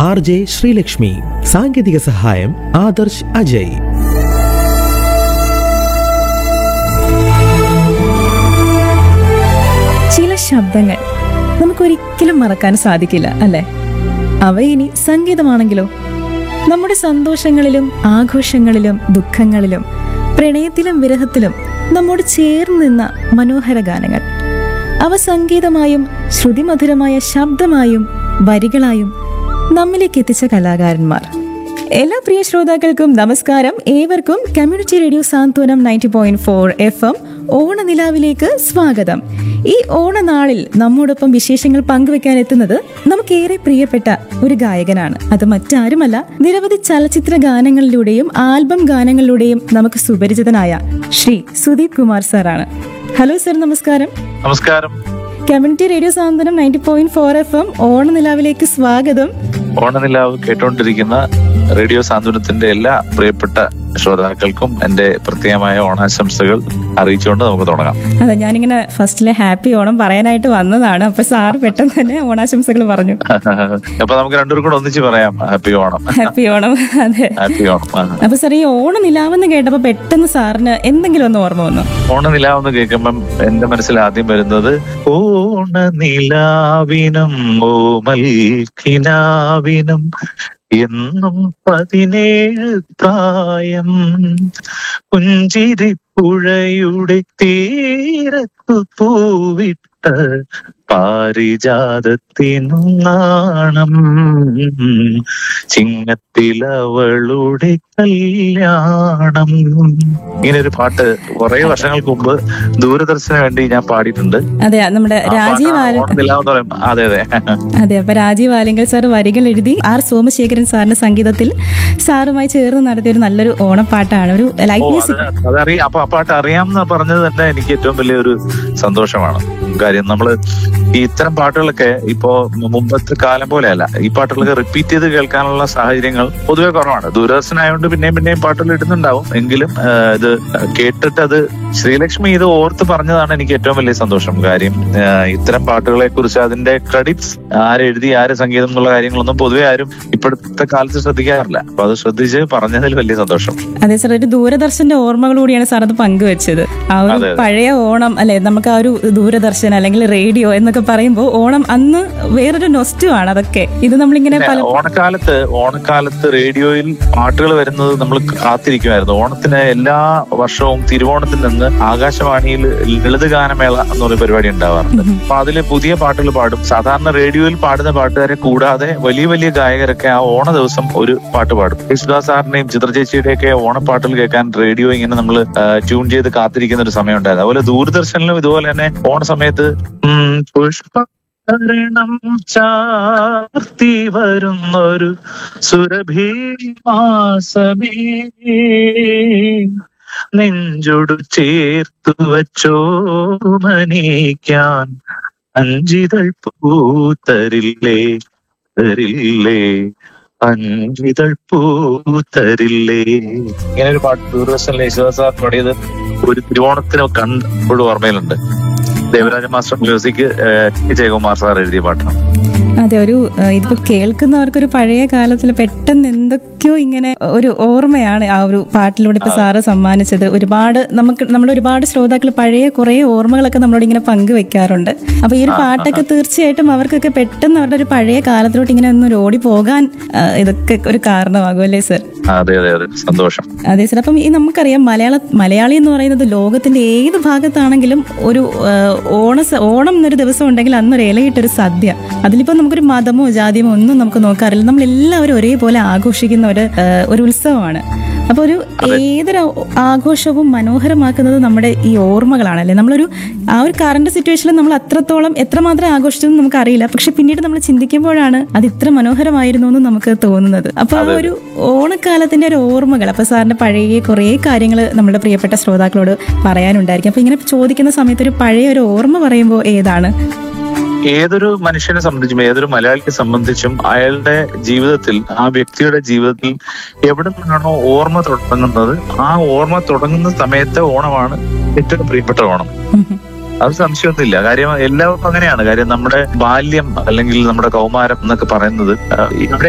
R J Sreelakshmi സാങ്കേതിക സഹായം ആദർശ് അജയ് ചില ശബ്ദങ്ങൾ നമുക്കൊരിക്കലും മറക്കാൻ സാധിക്കില്ല അല്ലേ അവ ഇനി സംഗീതമാണെങ്കിലോ നമ്മുടെ സന്തോഷങ്ങളിലും ആഘോഷങ്ങളിലും ദുഃഖങ്ങളിലും പ്രണയത്തിലും വിരഹത്തിലും നമ്മോട് ചേർന്ന് നിന്ന മനോഹര ഗാനങ്ങൾ അവ സംഗീതമായും ശ്രുതിമധുരമായ ശബ്ദമായും വരികളായും നമ്മിലേക്ക് എത്തിച്ച കലാകാരന്മാർ എല്ലാ പ്രിയ ശ്രോതാക്കൾക്കും നമസ്കാരം ഏവർക്കും community radio Santhwanam ninety point four F M ഓണനിലാവിലേക്ക് സ്വാഗതം ഈ ഓണനാളിൽ നമ്മോടൊപ്പം വിശേഷങ്ങൾ പങ്കുവെക്കാൻ എത്തുന്നത് നമുക്കേറെ പ്രിയപ്പെട്ട ഒരു ഗായകനാണ് അത് മറ്റാരുമല്ല നിരവധി ചലച്ചിത്ര ഗാനങ്ങളിലൂടെയും ആൽബം ഗാനങ്ങളിലൂടെയും നമുക്ക് സുപരിചിതനായ ശ്രീ സുദീപ് കുമാർ സാറാണ് ഹലോ സർ നമസ്കാരം നമസ്കാരം community radio Santhwanam ninety point four F M ഓണനിലാവിലേക്ക് സ്വാഗതം ഓണനിലാവ് കേട്ടോണ്ടിരിക്കുന്ന റേഡിയോ സാന്ത്വനത്തിന്റെ എല്ലാ പ്രിയപ്പെട്ട ശ്രോതാക്കൾക്കും എന്റെ പ്രത്യേകമായ ഓണാശംസകൾ അറിയിച്ചുകൊണ്ട് നമുക്ക് തുടങ്ങാം അതെ ഞാനിങ്ങനെ ഫസ്റ്റിലെ ഹാപ്പി ഓണം പറയാനായിട്ട് വന്നതാണ് അപ്പൊ സാർ പെട്ടെന്ന് തന്നെ ഓണാശംസകൾ പറഞ്ഞു അപ്പൊ നമുക്ക് രണ്ടുപേരും കൂടെ ഒന്നിച്ച് പറയാം ഹാപ്പി ഓണം ഹാപ്പി ഓണം അതെ ഹാപ്പി ഓണം ആ. അപ്പൊ സാർ ഈ ഓണം നിലാവെന്ന് കേട്ടപ്പോ പെട്ടെന്ന് സാറിന് എന്തെങ്കിലും ഒന്ന് ഓർമ്മ വന്നു ഓണനിലാവെന്ന് കേൾക്കുമ്പം എന്റെ മനസ്സിൽ ആദ്യം വരുന്നത് ഓണനിലാവിനും ഓമൽക്കിനാവിനും എന്നും പതിനേഴ് പ്രായം പുഞ്ചിരിപ്പുഴയുടെ തീരത്തു പൂവിട്ട പാരിജാതത്തിനും നാണം ചിങ്ങത്തിലവളുടെ കല്യാണം ഇങ്ങനെ ഒരു പാട്ട് കുറെ വർഷങ്ങൾക്ക് മുമ്പ് ദൂരദർശന് വേണ്ടി ഞാൻ പാടിയിട്ടുണ്ട് അതെ നമ്മുടെ ആ പാട്ട് രാജീവ് ആല ഓണനിലാവെന്ന് പറയും അതെ അതെ അതെ അപ്പൊ രാജീവ് ആലിങ്കൽ സാർ വരികൾ എഴുതി ആർ സോമശേഖരൻ സാറിന്റെ സംഗീതത്തിൽ സാറുമായി ചേർന്ന് നടത്തിയ ഒരു നല്ലൊരു ഓണപ്പാട്ടാണ് ഒരു ഓ ലൈറ്റ് അത് മ്യൂസിക് അതറിയാം അപ്പൊ ആ പാട്ട് അറിയാമെന്ന് പറഞ്ഞത് തന്നെ എനിക്ക് ഏറ്റവും വലിയൊരു സന്തോഷമാണ് കാര്യം നമ്മള് ഈ ഇത്തരം പാട്ടുകളൊക്കെ ഇപ്പോ മുമ്പത്തെ കാലം പോലെയല്ല ഈ പാട്ടുകളൊക്കെ റിപ്പീറ്റ് ചെയ്ത് കേൾക്കാനുള്ള സാഹചര്യങ്ങൾ പൊതുവെ കുറവാണ് ദൂരദർശനായതുകൊണ്ട് പിന്നെയും പിന്നെയും പാട്ടുകൾ ഇടുന്നുണ്ടാവും എങ്കിലും ആ, ഇത് കേട്ടിട്ട് അത് ശ്രീലക്ഷ്മി ഇത് ഓർത്ത് പറഞ്ഞതാണ് എനിക്ക് ഏറ്റവും വലിയ സന്തോഷം കാര്യം ആ, ഇത്തരം പാട്ടുകളെ കുറിച്ച് അതിന്റെ ക്രെഡിറ്റ്സ് ആരെഴുതി ആര് സംഗീതം എന്നുള്ള കാര്യങ്ങളൊന്നും പൊതുവെ ആരും ഇപ്പോഴത്തെ കാലത്ത് ശ്രദ്ധിക്കാറില്ല അപ്പൊ അത് ശ്രദ്ധിച്ച് പറഞ്ഞതിൽ വലിയ സന്തോഷം അതെ സാർ ഒരു ദൂരദർശന്റെ ഓർമ്മകൾ കൂടിയാണ് സാർ അത് പങ്കുവെച്ചത് ആ ഒരു അതെ, അതെ. പഴയ ഓണം അല്ലെ നമുക്ക് ആ ഒരു ദൂരദർശൻ അല്ലെങ്കിൽ റേഡിയോ എന്നൊക്കെ പറയുമ്പോൾ ഓണം അന്ന് വേറൊരു നൊസ്റ്റു ആണ് അതൊക്കെ ഇത് നമ്മളിങ്ങനെ പിന്നെ പല ഓണക്കാലത്ത് ഓണക്കാലത്ത് റേഡിയോയിൽ പാട്ടുകൾ വരുന്നത് നമ്മൾ കാത്തിരിക്കുമായിരുന്നു ഓണത്തിന് എല്ലാ വർഷവും തിരുവോണത്തിൽ നിന്ന് ആകാശവാണിയിൽ ലളിത ഗാനമേള എന്ന് പറയുന്ന പരിപാടി ഉണ്ടാവാറുണ്ട് അപ്പൊ അതില് പുതിയ പാട്ടുകൾ പാടും സാധാരണ റേഡിയോയിൽ പാടുന്ന പാട്ടുകാരെ കൂടാതെ വലിയ വലിയ ഗായകരൊക്കെ ആ ഓണ ദിവസം ഒരു പാട്ട് പാടും യേശുദാസ് സാറിന്റെയും ചിത്രചേച്ചിയുടെയും ഒക്കെ ഓണപ്പാട്ടുകൾ കേൾക്കാൻ റേഡിയോ ഇങ്ങനെ നമ്മൾ ട്യൂൺ ചെയ്ത് കാത്തിരിക്കുന്ന ഒരു സമയം ഉണ്ടായിരുന്നു അതുപോലെ ദൂരദർശനിലും ഇതുപോലെ തന്നെ ഓണ സമയത്ത് ഉം, പുഷ്പ കരണം ചാർത്തി വരുന്നൊരു സുരഭി മാസമേ നെഞ്ചൊടു ചേർത്തു വച്ചോ മനീക്കാൻ അഞ്ചിതൾ പൂത്തരില്ലേ തരില്ലേ അഞ്ചിതൾ പൂത്തരില്ലേ ഇങ്ങനെ ഒരു പാട്ട് ദൂരദർശനിലെ യേശുദാസ് സാർ പാടിയത് ഒരു തിരുവോണത്തിന് കണ്ടപ്പോഴും ഓർമ്മയിലുണ്ട് Devaraja master music T. Jayakumar sir എഴുതിയ പാട്ടാണ് അതെ ഒരു ഏഹ്, ഇതിപ്പോ കേൾക്കുന്നവർക്ക് ഒരു പഴയ കാലത്തിൽ പെട്ടെന്ന് എന്തൊക്കെയോ ഇങ്ങനെ ഒരു ഓർമ്മയാണ് ആ ഒരു പാട്ടിലൂടെ ഇപ്പൊ സാറ് സമ്മാനിച്ചത് ഒരുപാട് നമുക്ക് നമ്മുടെ ഒരുപാട് ശ്രോതാക്കൾ പഴയ കുറെ ഓർമ്മകളൊക്കെ നമ്മളോട് ഇങ്ങനെ പങ്കുവെക്കാറുണ്ട് അപ്പൊ ഈ ഒരു പാട്ടൊക്കെ തീർച്ചയായിട്ടും അവർക്കൊക്കെ പെട്ടെന്ന് അവരുടെ ഒരു പഴയ കാലത്തിലോട്ട് ഇങ്ങനെ ഒന്ന് ഓടി പോകാൻ ഏഹ്, ഇതൊക്കെ ഒരു കാരണമാകും അല്ലേ സർ അതെ അതെ അതെ സന്തോഷം അതെ സർ അപ്പം ഈ നമുക്കറിയാം മലയാള മലയാളി എന്ന് പറയുന്നത് ലോകത്തിന്റെ ഏത് ഭാഗത്താണെങ്കിലും ഒരു ആ, ഓണ സ- ഓണം എന്നൊരു ദിവസം ഉണ്ടെങ്കിൽ അന്നൊരു ഇലയിട്ടൊരു സദ്യ അതിലിപ്പോൾ നമുക്കൊരു മതമോ ജാതിയോ ഒന്നും നമുക്ക് നോക്കാറില്ല നമ്മൾ എല്ലാവരും ഒരേപോലെ ആഘോഷിക്കുന്ന ഒരു ആ, ഒരു ഉത്സവമാണ് അപ്പോൾ ഒരു ഏതൊരു ആഘോഷവും മനോഹരമാക്കുന്നത് നമ്മുടെ ഈ ഓർമ്മകളാണ് അല്ലേ നമ്മളൊരു ആ ഒരു കറണ്ട് സിറ്റുവേഷനിൽ നമ്മൾ അത്രത്തോളം എത്രമാത്രം ആഘോഷിച്ചെന്ന് നമുക്ക് അറിയില്ല പക്ഷെ പിന്നീട് നമ്മൾ ചിന്തിക്കുമ്പോഴാണ് അത് ഇത്ര മനോഹരമായിരുന്നു എന്ന് നമുക്ക് തോന്നുന്നത് അപ്പൊ ആ ഒരു ഓണക്കാലത്തിന്റെ ഒരു ഓർമ്മകൾ അപ്പൊ സാറിന്റെ പഴയ കുറേ കാര്യങ്ങൾ നമ്മുടെ പ്രിയപ്പെട്ട ശ്രോതാക്കളോട് പറയാനുണ്ടായിരിക്കും അപ്പൊ ഇങ്ങനെ ചോദിക്കുന്ന സമയത്ത് ഒരു പഴയ ഒരു ഓർമ്മ പറയുമ്പോൾ ഏതാണ് ഏതൊരു മനുഷ്യനെ സംബന്ധിച്ചും ഏതൊരു മലയാളിയെ സംബന്ധിച്ചും അയാളുടെ ജീവിതത്തിൽ ആ വ്യക്തിയുടെ ജീവിതത്തിൽ എവിടെ നിന്നാണോ ഓർമ്മ തുടങ്ങുന്നത് ആ ഓർമ്മ തുടങ്ങുന്ന സമയത്തെ ഓണമാണ് ഏറ്റവും പ്രിയപ്പെട്ട ഓണം ഉം. അത് സംശയമൊന്നുമില്ല കാര്യം എല്ലാവർക്കും അങ്ങനെയാണ് കാര്യം നമ്മുടെ ബാല്യം അല്ലെങ്കിൽ നമ്മുടെ കൗമാരം എന്നൊക്കെ പറയുന്നത് ആ, ഇവിടെ